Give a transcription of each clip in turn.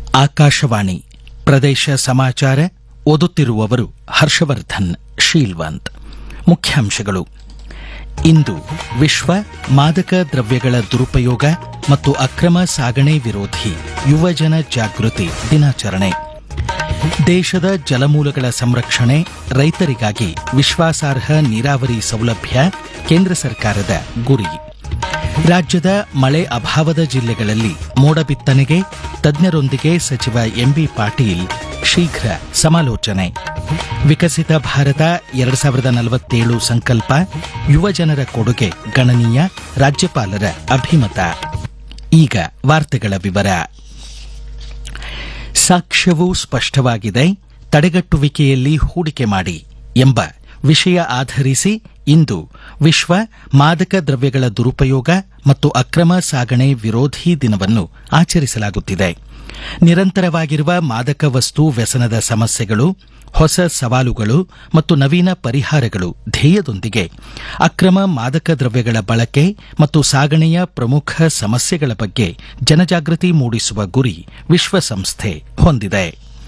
ಆಕಾಶವಾಣಿ ಪ್ರದೇಶ ಸಮಾಚಾರ ಓದುತ್ತಿರುವವರು ಹರ್ಷವರ್ಧನ್ ಶೀಲ್ವಂತ್ ಮುಖ್ಯಾಂಶಗಳು ಇಂದು ವಿಶ್ವ ಮಾದಕ ದ್ರವ್ಯಗಳ ದುರುಪಯೋಗ ಮತ್ತು ಅಕ್ರಮ ಸಾಗಣೆ ವಿರೋಧಿ ಯುವಜನ ಜಾಗೃತಿ ದಿನಾಚರಣೆ ದೇಶದ ಜಲಮೂಲಗಳ ಸಂರಕ್ಷಣೆ ರೈತರಿಗಾಗಿ ವಿಶ್ವಾಸಾರ್ಹ ನೀರಾವರಿ ಸೌಲಭ್ಯ ಕೇಂದ್ರ ಸರ್ಕಾರದ ಗುರಿ ರಾಜ್ಯದ ಮಳೆ ಅಭಾವದ ಜಿಲ್ಲೆಗಳಲ್ಲಿ ಮೋಡ ಬಿತ್ತನೆಗೆ ತಜ್ಞರೊಂದಿಗೆ ಸಚಿವ ಎಂಬಿ ಪಾಟೀಲ್ ಶೀಘ್ರ ಸಮಾಲೋಚನೆ ವಿಕಸಿತ ಭಾರತ ಎರಡು ಸಾವಿರದ ನಲವತ್ತೇಳು ಸಂಕಲ್ಪ ಯುವಜನರ ಕೊಡುಗೆ ಗಣನೀಯ ರಾಜ್ಯಪಾಲರ ಅಭಿಮತ ಈಗ ವಾರ್ತೆಗಳ ವಿವರ ಸಾಕ್ಷ್ಯವೂ ಸ್ಪಷ್ಟವಾಗಿದೆ ತಡೆಗಟ್ಟುವಿಕೆಯಲ್ಲಿ ಹೂಡಿಕೆ ಮಾಡಿ ಎಂಬ ವಿಷಯ ಆಧರಿಸಿ ಇಂದು ವಿಶ್ವ ಮಾದಕ ದ್ರವ್ಯಗಳ ದುರುಪಯೋಗ ಮತ್ತು ಅಕ್ರಮ ಸಾಗಣೆ ವಿರೋಧಿ ದಿನವನ್ನು ಆಚರಿಸಲಾಗುತ್ತಿದೆ ನಿರಂತರವಾಗಿರುವ ಮಾದಕ ವಸ್ತು ವ್ಯಸನದ ಸಮಸ್ಯೆಗಳು ಹೊಸ ಸವಾಲುಗಳು ಮತ್ತು ನವೀನ ಪರಿಹಾರಗಳು ಧ್ಯೇಯದೊಂದಿಗೆ ಅಕ್ರಮ ಮಾದಕ ದ್ರವ್ಯಗಳ ಬಳಕೆ ಮತ್ತು ಸಾಗಣೆಯ ಪ್ರಮುಖ ಸಮಸ್ಯೆಗಳ ಬಗ್ಗೆ ಜನಜಾಗೃತಿ ಮೂಡಿಸುವ ಗುರಿ ವಿಶ್ವಸಂಸ್ಥೆ ಹೊಂದಿದೆ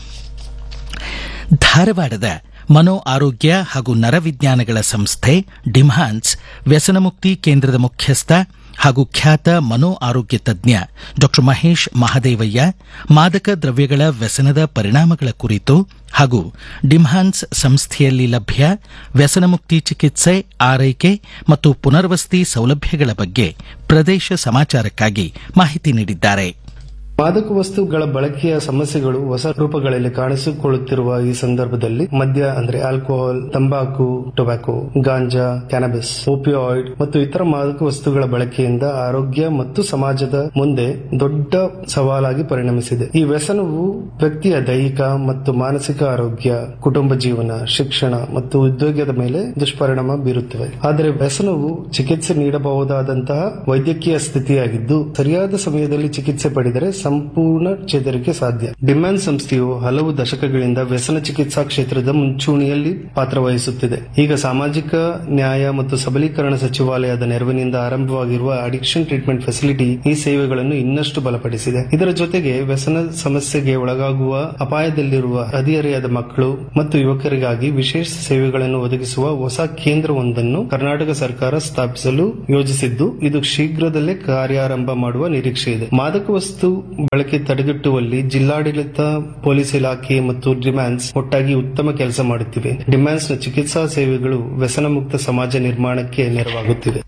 ಧಾರವಾಡದ ಮನೋ ಆರೋಗ್ಯ ಹಾಗೂ ನರವಿಜ್ಞಾನಗಳ ಸಂಸ್ಥೆ ಡಿಮ್ಹಾನ್ಸ್ ವ್ಯಸನಮುಕ್ತಿ ಕೇಂದ್ರದ ಮುಖ್ಯಸ್ಥ ಹಾಗೂ ಖ್ಯಾತ ಮನೋ ಆರೋಗ್ಯ ತಜ್ಞ ಡಾ ಮಹೇಶ್ ಮಹದೇವಯ್ಯ ಮಾದಕ ದ್ರವ್ಯಗಳ ವ್ಯಸನದ ಪರಿಣಾಮಗಳ ಕುರಿತು ಹಾಗೂ ಡಿಮ್ಹಾನ್ಸ್ ಸಂಸ್ಥೆಯಲ್ಲಿ ಲಭ್ಯ ವ್ಯಸನಮುಕ್ತಿ ಚಿಕಿತ್ಸೆ ಆರೈಕೆ ಮತ್ತು ಪುನರ್ವಸತಿ ಸೌಲಭ್ಯಗಳ ಬಗ್ಗೆ ಪ್ರದೇಶ ಸಮಾಚಾರಕ್ಕಾಗಿ ಮಾಹಿತಿ ನೀಡಿದ್ದಾರೆ ಮಾದಕ ವಸ್ತುಗಳ ಬಳಕೆಯ ಸಮಸ್ಯೆಗಳು ಹೊಸ ರೂಪಗಳಲ್ಲಿ ಕಾಣಿಸಿಕೊಳ್ಳುತ್ತಿರುವ ಈ ಸಂದರ್ಭದಲ್ಲಿ ಮದ್ಯ ಅಂದ್ರೆ ಆಲ್ಕೋಹಾಲ್ ತಂಬಾಕು ಟೊಬ್ಯಾಕೊ ಗಾಂಜಾ ಕ್ಯಾನಬಿಸ್ ಓಪಿಯಾಯ್ಡ್ ಮತ್ತು ಇತರ ಮಾದಕ ವಸ್ತುಗಳ ಬಳಕೆಯಿಂದ ಆರೋಗ್ಯ ಮತ್ತು ಸಮಾಜದ ಮುಂದೆ ದೊಡ್ಡ ಸವಾಲಾಗಿ ಪರಿಣಮಿಸಿದೆ ಈ ವ್ಯಸನವು ವ್ಯಕ್ತಿಯ ದೈಹಿಕ ಮತ್ತು ಮಾನಸಿಕ ಆರೋಗ್ಯ ಕುಟುಂಬ ಜೀವನ ಶಿಕ್ಷಣ ಮತ್ತು ಉದ್ಯೋಗದ ಮೇಲೆ ದುಷ್ಪರಿಣಾಮ ಬೀರುತ್ತವೆ ಆದರೆ ವ್ಯಸನವು ಚಿಕಿತ್ಸೆ ನೀಡಬಹುದಾದಂತಹ ವೈದ್ಯಕೀಯ ಸ್ಥಿತಿಯಾಗಿದ್ದು ಸರಿಯಾದ ಸಮಯದಲ್ಲಿ ಚಿಕಿತ್ಸೆ ಪಡೆದರೆ ಸಂಪೂರ್ಣ ಚೇತರಿಕೆ ಸಾಧ್ಯ ಡಿಮ್ಯಾನ್ ಸಂಸ್ಥೆಯು ಹಲವು ದಶಕಗಳಿಂದ ವ್ಯಸನ ಚಿಕಿತ್ಸಾ ಕ್ಷೇತ್ರದ ಮುಂಚೂಣಿಯಲ್ಲಿ ಪಾತ್ರವಹಿಸುತ್ತಿದೆ ಈಗ ಸಾಮಾಜಿಕ ನ್ಯಾಯ ಮತ್ತು ಸಬಲೀಕರಣ ಸಚಿವಾಲಯದ ನೆರವಿನಿಂದ ಆರಂಭವಾಗಿರುವ ಅಡಿಕ್ಷನ್ ಟ್ರೀಟ್ಮೆಂಟ್ ಫೆಸಿಲಿಟಿ ಈ ಸೇವೆಗಳನ್ನು ಇನ್ನಷ್ಟು ಬಲಪಡಿಸಿದೆ ಇದರ ಜೊತೆಗೆ ವ್ಯಸನ ಸಮಸ್ಯೆಗೆ ಒಳಗಾಗುವ ಅಪಾಯದಲ್ಲಿರುವ ಹದಿಹರೆಯದ ಮಕ್ಕಳು ಮತ್ತು ಯುವಕರಿಗಾಗಿ ವಿಶೇಷ ಸೇವೆಗಳನ್ನು ಒದಗಿಸುವ ಹೊಸ ಕೇಂದ್ರವೊಂದನ್ನು ಕರ್ನಾಟಕ ಸರ್ಕಾರ ಸ್ಥಾಪಿಸಲು ಯೋಜಿಸಿದ್ದು ಇದು ಶೀಘ್ರದಲ್ಲೇ ಕಾರ್ಯಾರಂಭ ಮಾಡುವ ನಿರೀಕ್ಷೆ ಇದೆ ಮಾದಕ ವಸ್ತು ಬಳಕೆ ತಡೆಗಟ್ಟುವಲ್ಲಿ ಜಿಲ್ಲಾಡಳಿತ ಪೊಲೀಸ್ ಇಲಾಖೆ ಮತ್ತು ಡಿಮ್ಯಾನ್ಸ್ ಒಟ್ಟಾಗಿ ಉತ್ತಮ ಕೆಲಸ ಮಾಡುತ್ತಿವೆ ಡಿಮ್ಯಾನ್ಸ್ನ ಚಿಕಿತ್ಸಾ ಸೇವೆಗಳು ವ್ಯಸನ ಮುಕ್ತ ಸಮಾಜ ನಿರ್ಮಾಣಕ್ಕೆ ನೆರವಾಗುತ್ತಿದೆ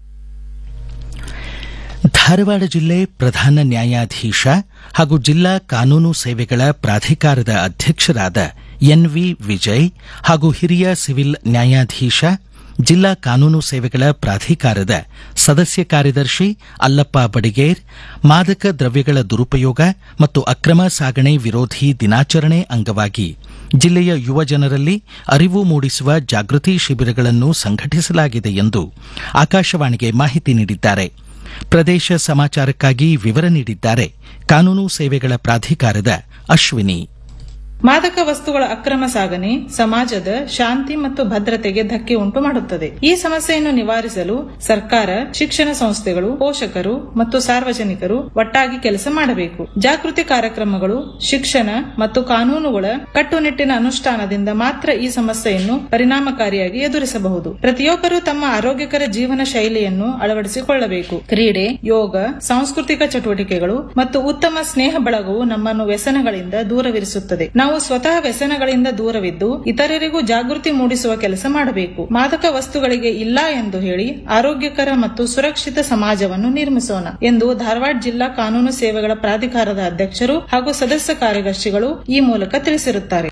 ಧಾರವಾಡ ಜಿಲ್ಲೆ ಪ್ರಧಾನ ನ್ಯಾಯಾಧೀಶ ಹಾಗೂ ಜಿಲ್ಲಾ ಕಾನೂನು ಸೇವೆಗಳ ಪ್ರಾಧಿಕಾರದ ಅಧ್ಯಕ್ಷರಾದ ಎನ್ವಿ ವಿಜಯ್ ಹಾಗೂ ಹಿರಿಯ ಸಿವಿಲ್ ನ್ಯಾಯಾಧೀಶ ಜಿಲ್ಲಾ ಕಾನೂನು ಸೇವೆಗಳ ಪ್ರಾಧಿಕಾರದ ಸದಸ್ಯ ಕಾರ್ಯದರ್ಶಿ ಅಲ್ಲಪ್ಪ ಬಡಿಗೇರ್ ಮಾದಕ ದ್ರವ್ಯಗಳ ದುರುಪಯೋಗ ಮತ್ತು ಅಕ್ರಮ ಸಾಗಣೆ ವಿರೋಧಿ ದಿನಾಚರಣೆ ಅಂಗವಾಗಿ ಜಿಲ್ಲೆಯ ಯುವ ಜನರಲ್ಲಿ ಅರಿವು ಮೂಡಿಸುವ ಜಾಗೃತಿ ಶಿಬಿರಗಳನ್ನು ಸಂಘಟಿಸಲಾಗಿದೆ ಎಂದು ಆಕಾಶವಾಣಿಗೆ ಮಾಹಿತಿ ನೀಡಿದ್ದಾರೆ ಪ್ರದೇಶ ಸಮಾಚಾರಕ್ಕಾಗಿ ವಿವರ ನೀಡಿದ್ದಾರೆ ಕಾನೂನು ಸೇವೆಗಳ ಪ್ರಾಧಿಕಾರದ ಅಶ್ವಿನಿ ಮಾದಕ ವಸ್ತುಗಳ ಅಕ್ರಮ ಸಾಗಣೆ ಸಮಾಜದ ಶಾಂತಿ ಮತ್ತು ಭದ್ರತೆಗೆ ಧಕ್ಕೆ ಉಂಟು ಮಾಡುತ್ತದೆ ಈ ಸಮಸ್ಯೆಯನ್ನು ನಿವಾರಿಸಲು ಸರ್ಕಾರ ಶಿಕ್ಷಣ ಸಂಸ್ಥೆಗಳು ಪೋಷಕರು ಮತ್ತು ಸಾರ್ವಜನಿಕರು ಒಟ್ಟಾಗಿ ಕೆಲಸ ಮಾಡಬೇಕು ಜಾಗೃತಿ ಕಾರ್ಯಕ್ರಮಗಳು ಶಿಕ್ಷಣ ಮತ್ತು ಕಾನೂನುಗಳ ಕಟ್ಟುನಿಟ್ಟಿನ ಅನುಷ್ಠಾನದಿಂದ ಮಾತ್ರ ಈ ಸಮಸ್ಯೆಯನ್ನು ಪರಿಣಾಮಕಾರಿಯಾಗಿ ಎದುರಿಸಬಹುದು ಪ್ರತಿಯೊಬ್ಬರು ತಮ್ಮ ಆರೋಗ್ಯಕರ ಜೀವನ ಶೈಲಿಯನ್ನು ಅಳವಡಿಸಿಕೊಳ್ಳಬೇಕು ಕ್ರೀಡೆ ಯೋಗ ಸಾಂಸ್ಕೃತಿಕ ಚಟುವಟಿಕೆಗಳು ಮತ್ತು ಉತ್ತಮ ಸ್ನೇಹ ಬಳಗವು ನಮ್ಮನ್ನು ವ್ಯಸನಗಳಿಂದ ದೂರವಿರಿಸುತ್ತದೆ ನಾವು ಸ್ವತಃ ವ್ಯಸನಗಳಿಂದ ದೂರವಿದ್ದು ಇತರರಿಗೂ ಜಾಗೃತಿ ಮೂಡಿಸುವ ಕೆಲಸ ಮಾಡಬೇಕು ಮಾದಕ ವಸ್ತುಗಳಿಗೆ ಇಲ್ಲ ಎಂದು ಹೇಳಿ ಆರೋಗ್ಯಕರ ಮತ್ತು ಸುರಕ್ಷಿತ ಸಮಾಜವನ್ನು ನಿರ್ಮಿಸೋಣ ಎಂದು ಧಾರವಾಡ ಜಿಲ್ಲಾ ಕಾನೂನು ಸೇವೆಗಳ ಪ್ರಾಧಿಕಾರದ ಅಧ್ಯಕ್ಷರು ಹಾಗೂ ಸದಸ್ಯ ಕಾರ್ಯದರ್ಶಿಗಳು ಈ ಮೂಲಕ ತಿಳಿಸಿರುತ್ತಾರೆ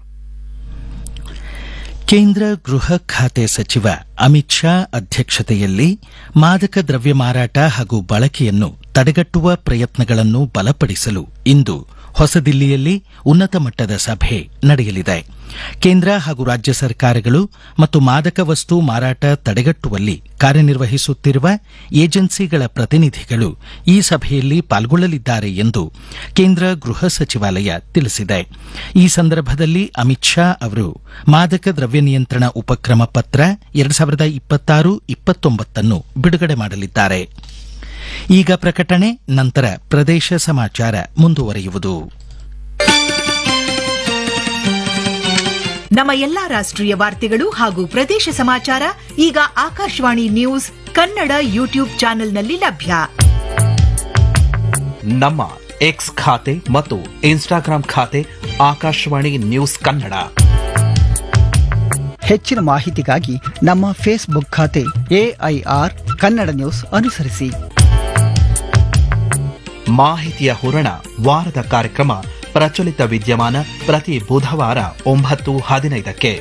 ಕೇಂದ್ರ ಗೃಹ ಖಾತೆ ಸಚಿವ ಅಮಿತ್ ಶಾ ಅಧ್ಯಕ್ಷತೆಯಲ್ಲಿ ಮಾದಕ ದ್ರವ್ಯ ಮಾರಾಟ ಹಾಗೂ ಬಳಕೆಯನ್ನು ತಡೆಗಟ್ಟುವ ಪ್ರಯತ್ನಗಳನ್ನು ಬಲಪಡಿಸಲು ಇಂದು ಹೊಸದಿಲ್ಲಿಯಲ್ಲಿ ಉನ್ನತ ಮಟ್ಟದ ಸಭೆ ನಡೆಯಲಿದೆ ಕೇಂದ್ರ ಹಾಗೂ ರಾಜ್ಯ ಸರ್ಕಾರಗಳು ಮತ್ತು ಮಾದಕ ವಸ್ತು ಮಾರಾಟ ತಡೆಗಟ್ಟುವಲ್ಲಿ ಕಾರ್ಯನಿರ್ವಹಿಸುತ್ತಿರುವ ಏಜೆನ್ಸಿಗಳ ಪ್ರತಿನಿಧಿಗಳು ಈ ಸಭೆಯಲ್ಲಿ ಪಾಲ್ಗೊಳ್ಳಲಿದ್ದಾರೆ ಎಂದು ಕೇಂದ್ರ ಗೃಹ ಸಚಿವಾಲಯ ತಿಳಿಸಿದೆ ಈ ಸಂದರ್ಭದಲ್ಲಿ ಅಮಿತ್ ಶಾ ಅವರು ಮಾದಕ ದ್ರವ್ಯ ನಿಯಂತ್ರಣ ಉಪಕ್ರಮ ಪತ್ರ ಎರಡು ಸಾವಿರದ ಇಪ್ಪತ್ತಾರು ಇಪ್ಪತ್ತೊಂಬತ್ತನ್ನು ಬಿಡುಗಡೆ ಮಾಡಲಿದ್ದಾರೆ ಈಗ ಪ್ರಕಟಣೆ ನಂತರ ಪ್ರದೇಶ ಸಮಾಚಾರ ಮುಂದುವರಿಯುವುದು ನಮ್ಮ ಎಲ್ಲಾ ರಾಷ್ಟ್ರೀಯ ವಾರ್ತೆಗಳು ಹಾಗೂ ಪ್ರದೇಶ ಸಮಾಚಾರ ಈಗ ಆಕಾಶವಾಣಿ ನ್ಯೂಸ್ ಕನ್ನಡ ಯೂಟ್ಯೂಬ್ ಚಾನೆಲ್ನಲ್ಲಿ ಲಭ್ಯ ನಮ್ಮ ಎಕ್ಸ್ ಖಾತೆ ಮತ್ತು ಇನ್ಸ್ಟಾಗ್ರಾಂ ಖಾತೆ ಆಕಾಶವಾಣಿ ನ್ಯೂಸ್ ಕನ್ನಡ ಹೆಚ್ಚಿನ ಮಾಹಿತಿಗಾಗಿ ನಮ್ಮ ಫೇಸ್ಬುಕ್ ಖಾತೆ ಎಐಆರ್ ಕನ್ನಡ ನ್ಯೂಸ್ ಅನುಸರಿಸಿ ಮಾಹಿತಿಯ ಹೂರಣ ವಾರದ ಕಾರ್ಯಕ್ರಮ ಪ್ರಚಲಿತ ವಿದ್ಯಮಾನ ಪ್ರತಿ ಬುಧವಾರ ಒಂಬತ್ತು ಹದಿನೈದಕ್ಕೆ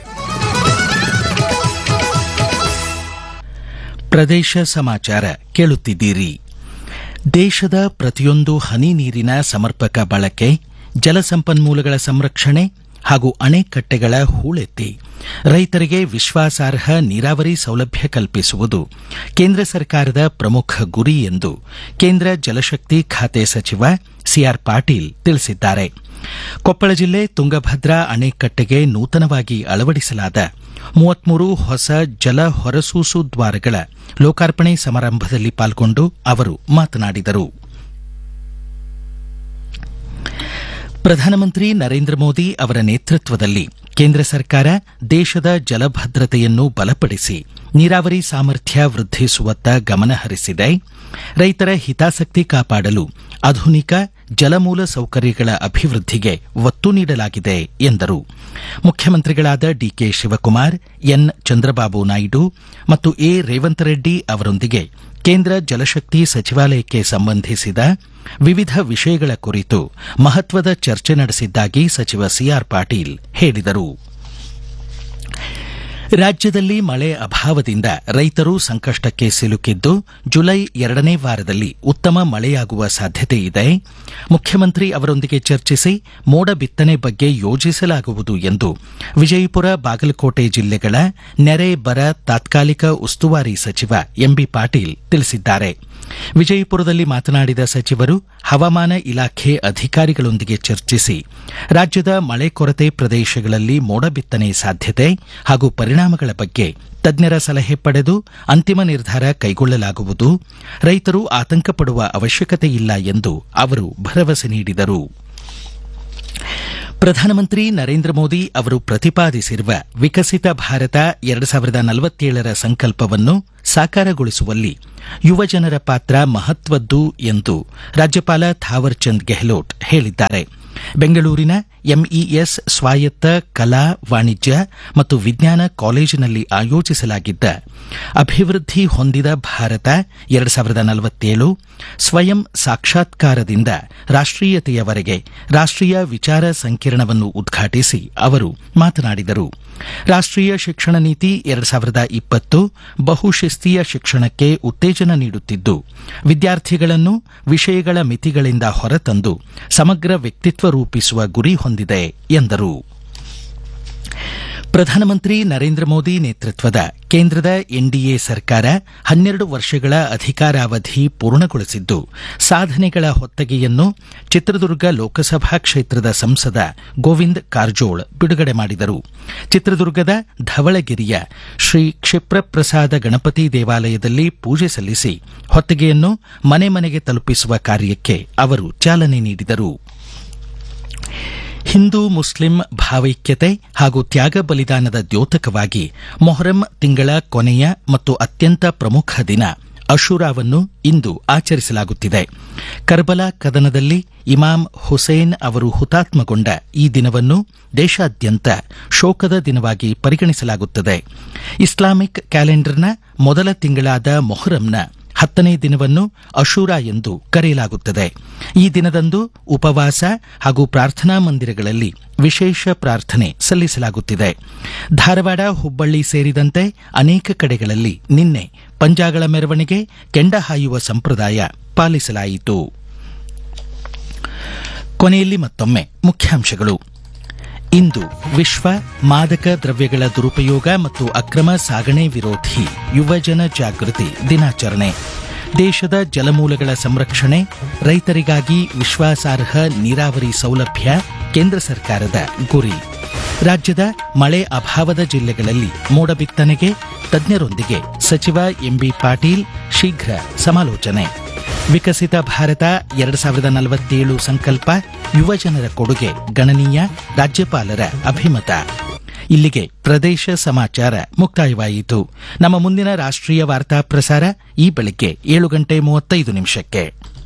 ಪ್ರದೇಶ ಸಮಾಚಾರ ಕೇಳುತ್ತಿದ್ದೀರಿ ದೇಶದ ಪ್ರತಿಯೊಂದು ಹನಿ ನೀರಿನ ಸಮರ್ಪಕ ಬಳಕೆ ಜಲಸಂಪನ್ಮೂಲಗಳ ಸಂರಕ್ಷಣೆ ಹಾಗೂ ಅಣೆಕಟ್ಟೆಗಳ ಹೂಳೆತ್ತಿ ರೈತರಿಗೆ ವಿಶ್ವಾಸಾರ್ಹ ನೀರಾವರಿ ಸೌಲಭ್ಯ ಕಲ್ಪಿಸುವುದು ಕೇಂದ್ರ ಸರ್ಕಾರದ ಪ್ರಮುಖ ಗುರಿ ಎಂದು ಕೇಂದ್ರ ಜಲಶಕ್ತಿ ಖಾತೆ ಸಚಿವ ಸಿಆರ್ ಪಾಟೀಲ್ ತಿಳಿಸಿದ್ದಾರೆ ಕೊಪ್ಪಳ ಜಿಲ್ಲೆ ತುಂಗಭದ್ರಾ ಅಣೆಕಟ್ಟೆಗೆ ನೂತನವಾಗಿ ಅಳವಡಿಸಲಾದ ಮೂವತ್ಮೂರು ಹೊಸ ಜಲ ಹೊರಸೂಸು ದ್ವಾರಗಳ ಲೋಕಾರ್ಪಣೆ ಸಮಾರಂಭದಲ್ಲಿ ಪಾಲ್ಗೊಂಡು ಅವರು ಮಾತನಾಡಿದರು ಪ್ರಧಾನಮಂತ್ರಿ ನರೇಂದ್ರ ಮೋದಿ ಅವರ ನೇತೃತ್ವದಲ್ಲಿ ಕೇಂದ್ರ ಸರ್ಕಾರ ದೇಶದ ಜಲಭದ್ರತೆಯನ್ನು ಬಲಪಡಿಸಿ ನೀರಾವರಿ ಸಾಮರ್ಥ್ಯ ವೃದ್ಧಿಸುವತ್ತ ಗಮನ ಹರಿಸಿದೆ ರೈತರ ಹಿತಾಸಕ್ತಿ ಕಾಪಾಡಲು ಆಧುನಿಕ ಜಲಮೂಲ ಸೌಕರ್ಯಗಳ ಅಭಿವೃದ್ಧಿಗೆ ಒತ್ತು ನೀಡಲಾಗಿದೆ ಎಂದರು ಮುಖ್ಯಮಂತ್ರಿಗಳಾದ ಡಿಕೆ ಶಿವಕುಮಾರ್ ಎನ್ ಚಂದ್ರಬಾಬು ನಾಯ್ಡು ಮತ್ತು ಎ ರೇವಂತ್ ರೆಡ್ಡಿ ಅವರೊಂದಿಗೆ ಕೇಂದ್ರ ಜಲಶಕ್ತಿ ಸಚಿವಾಲಯಕ್ಕೆ ಸಂಬಂಧಿಸಿದ ವಿವಿಧ ವಿಷಯಗಳ ಕುರಿತು ಮಹತ್ವದ ಚರ್ಚೆ ನಡೆಸಿದ್ದಾಗಿ ಸಚಿವ ಸಿಆರ್ ಪಾಟೀಲ್ ಹೇಳಿದರು ರಾಜ್ಯದಲ್ಲಿ ಮಳೆ ಅಭಾವದಿಂದ ರೈತರು ಸಂಕಷ್ಟಕ್ಕೆ ಸಿಲುಕಿದ್ದು ಜುಲೈ ಎರಡನೇ ವಾರದಲ್ಲಿ ಉತ್ತಮ ಮಳೆಯಾಗುವ ಸಾಧ್ಯತೆ ಇದೆ ಮುಖ್ಯಮಂತ್ರಿ ಅವರೊಂದಿಗೆ ಚರ್ಚಿಸಿ ಮೋಡ ಬಿತ್ತನೆ ಬಗ್ಗೆ ಯೋಜಿಸಲಾಗುವುದು ಎಂದು ವಿಜಯಪುರ ಬಾಗಲಕೋಟೆ ಜಿಲ್ಲೆಗಳ ನೆರೆ ಬರ ತಾತ್ಕಾಲಿಕ ಉಸ್ತುವಾರಿ ಸಚಿವ ಎಂಬಿ ಪಾಟೀಲ್ ತಿಳಿಸಿದ್ದಾರೆ ವಿಜಯಪುರದಲ್ಲಿ ಮಾತನಾಡಿದ ಸಚಿವರು ಹವಾಮಾನ ಇಲಾಖೆ ಅಧಿಕಾರಿಗಳೊಂದಿಗೆ ಚರ್ಚಿಸಿ ರಾಜ್ಯದ ಮಳೆ ಕೊರತೆ ಪ್ರದೇಶಗಳಲ್ಲಿ ಮೋಡ ಬಿತ್ತನೆ ಸಾಧ್ಯತೆ ಹಾಗೂ ಪರಿಣಾಮಗಳ ಬಗ್ಗೆ ತಜ್ಞರ ಸಲಹೆ ಪಡೆದು ಅಂತಿಮ ನಿರ್ಧಾರ ಕೈಗೊಳ್ಳಲಾಗುವುದು ರೈತರು ಆತಂಕ ಪಡುವ ಅವಶ್ಯಕತೆ ಇಲ್ಲ ಎಂದು ಅವರು ಭರವಸೆ ನೀಡಿದರು ಪ್ರಧಾನಮಂತ್ರಿ ನರೇಂದ್ರ ಮೋದಿ ಅವರು ಪ್ರತಿಪಾದಿಸಿರುವ ವಿಕಸಿತ ಭಾರತ ಎರಡು ಸಾವಿರದ ನಲವತ್ತೇಳರ ಸಂಕಲ್ಪವನ್ನು ಸಾಕಾರಗೊಳಿಸುವಲ್ಲಿ ಯುವಜನರ ಪಾತ್ರ ಮಹತ್ವದ್ದು ಎಂದು ರಾಜ್ಯಪಾಲ ಥಾವರ್ಚಂದ್ ಗೆಹ್ಲೋಟ್ ಹೇಳಿದ್ದಾರೆ ಬೆಂಗಳೂರಿನ ಎಂಇಎಸ್ ಸ್ವಾಯತ್ತ ಕಲಾ ವಾಣಿಜ್ಯ ಮತ್ತು ವಿಜ್ಞಾನ ಕಾಲೇಜಿನಲ್ಲಿ ಆಯೋಜಿಸಲಾಗಿದ್ದ ಅಭಿವೃದ್ಧಿ ಹೊಂದಿದ ಭಾರತ ಎರಡು ಸಾವಿರದ ನಲವತ್ತೇಳು ಸ್ವಯಂ ಸಾಕ್ಷಾತ್ಕಾರದಿಂದ ರಾಷ್ಟೀಯತೆಯವರೆಗೆ ರಾಷ್ಟೀಯ ವಿಚಾರ ಸಂಕಿರಣವನ್ನು ಉದ್ಘಾಟಿಸಿ ಅವರು ಮಾತನಾಡಿದರು ರಾಷ್ಟೀಯ ಶಿಕ್ಷಣ ನೀತಿ ಎರಡು ಸಾವಿರದ ಇಪ್ಪತ್ತು ಬಹುಶಿಸ್ತೀಯ ಶಿಕ್ಷಣಕ್ಕೆ ಉತ್ತೇಜನ ನೀಡುತ್ತಿದ್ದು ವಿದ್ಯಾರ್ಥಿಗಳನ್ನು ವಿಷಯಗಳ ಮಿತಿಗಳಿಂದ ಹೊರತಂದು ಸಮಗ್ರ ವ್ಯಕ್ತಿತ್ವ ರೂಪಿಸುವ ಗುರಿ ಹೊಂದಿದೆ ಎಂದರು ಪ್ರಧಾನಮಂತ್ರಿ ನರೇಂದ್ರ ಮೋದಿ ನೇತೃತ್ವದ ಕೇಂದ್ರದ ಎನ್ಡಿಎ ಸರ್ಕಾರ ಹನ್ನೆರಡು ವರ್ಷಗಳ ಅಧಿಕಾರಾವಧಿ ಪೂರ್ಣಗೊಳಿಸಿದ್ದು ಸಾಧನೆಗಳ ಹೊತ್ತಗೆಯನ್ನು ಚಿತ್ರದುರ್ಗ ಲೋಕಸಭಾ ಕ್ಷೇತ್ರದ ಸಂಸದ ಗೋವಿಂದ್ ಕಾರಜೋಳ್ ಬಿಡುಗಡೆ ಮಾಡಿದರು ಚಿತ್ರದುರ್ಗದ ಧವಳಗಿರಿಯ ಶ್ರೀ ಕ್ಷಿಪ್ರಪ್ರಸಾದ ಗಣಪತಿ ದೇವಾಲಯದಲ್ಲಿ ಪೂಜೆ ಸಲ್ಲಿಸಿ ಹೊತ್ತಗೆಯನ್ನು ಮನೆ ಮನೆಗೆ ತಲುಪಿಸುವ ಕಾರ್ಯಕ್ಕೆ ಅವರು ಚಾಲನೆ ನೀಡಿದರು ಹಿಂದೂ ಮುಸ್ಲಿಂ ಭಾವೈಕ್ಯತೆ ಹಾಗೂ ತ್ಯಾಗ ಬಲಿದಾನದ ದ್ಯೋತಕವಾಗಿ ಮೊಹರಂ ತಿಂಗಳ ಕೊನೆಯ ಮತ್ತು ಅತ್ಯಂತ ಪ್ರಮುಖ ದಿನ ಅಶುರಾವನ್ನು ಇಂದು ಆಚರಿಸಲಾಗುತ್ತಿದೆ ಕರ್ಬಲಾ ಕದನದಲ್ಲಿ ಇಮಾಮ್ ಹುಸೇನ್ ಅವರು ಹುತಾತ್ಮಗೊಂಡ ಈ ದಿನವನ್ನು ದೇಶಾದ್ಯಂತ ಶೋಕದ ದಿನವಾಗಿ ಪರಿಗಣಿಸಲಾಗುತ್ತದೆ ಇಸ್ಲಾಮಿಕ್ ಕ್ಯಾಲೆಂಡರ್ನ ಮೊದಲ ತಿಂಗಳಾದ ಮೊಹರಂನ ಹತ್ತನೇ ದಿನವನ್ನು ಅಶೂರ ಎಂದು ಕರೆಯಲಾಗುತ್ತದೆ ಈ ದಿನದಂದು ಉಪವಾಸ ಹಾಗೂ ಪ್ರಾರ್ಥನಾ ಮಂದಿರಗಳಲ್ಲಿ ವಿಶೇಷ ಪ್ರಾರ್ಥನೆ ಸಲ್ಲಿಸಲಾಗುತ್ತಿದೆ ಧಾರವಾಡ ಹುಬ್ಬಳ್ಳಿ ಸೇರಿದಂತೆ ಅನೇಕ ಕಡೆಗಳಲ್ಲಿ ನಿನ್ನೆ ಪಂಜಾಗಳ ಮೆರವಣಿಗೆ ಕೆಂಡ ಹಾಯುವ ಸಂಪ್ರದಾಯ ಪಾಲಿಸಲಾಯಿತು ಕೊನೆಯಲ್ಲಿ ಮತ್ತೊಮ್ಮೆ ಮುಖ್ಯಾಂಶಗಳು ಇಂದು ವಿಶ್ವ ಮಾದಕ ದ್ರವ್ಯಗಳ ದುರುಪಯೋಗ ಮತ್ತು ಅಕ್ರಮ ಸಾಗಣೆ ವಿರೋಧಿ ಯುವಜನ ಜಾಗೃತಿ ದಿನಾಚರಣೆ ದೇಶದ ಜಲಮೂಲಗಳ ಸಂರಕ್ಷಣೆ ರೈತರಿಗಾಗಿ ವಿಶ್ವಾಸಾರ್ಹ ನೀರಾವರಿ ಸೌಲಭ್ಯ ಕೇಂದ್ರ ಸರ್ಕಾರದ ಗುರಿ ರಾಜ್ಯದ ಮಳೆ ಅಭಾವದ ಜಿಲ್ಲೆಗಳಲ್ಲಿ ಮೋಡ ಬಿತ್ತನೆಗೆ ತಜ್ಞರೊಂದಿಗೆ ಸಚಿವ ಎಂಬಿ ಪಾಟೀಲ್ ಶೀಘ್ರ ಸಮಾಲೋಚನೆ ವಿಕಸಿತ ಭಾರತ ಎರಡು ಸಾವಿರದ ನಲವತ್ತೇಳು ಸಂಕಲ್ಪ ಯುವಜನರ ಕೊಡುಗೆ ಗಣನೀಯ ರಾಜ್ಯಪಾಲರ ಅಭಿಮತ ಇಲ್ಲಿಗೆ ಪ್ರದೇಶ ಸಮಾಚಾರ ಮುಕ್ತಾಯವಾಯಿತು ನಮ್ಮ ಮುಂದಿನ ರಾಷ್ಟ್ರೀಯ ವಾರ್ತಾ ಪ್ರಸಾರ ಈ ಬೆಳಿಗ್ಗೆ ಏಳು ಗಂಟೆ ಮೂವತ್ತೈದು ನಿಮಿಷಕ್ಕೆ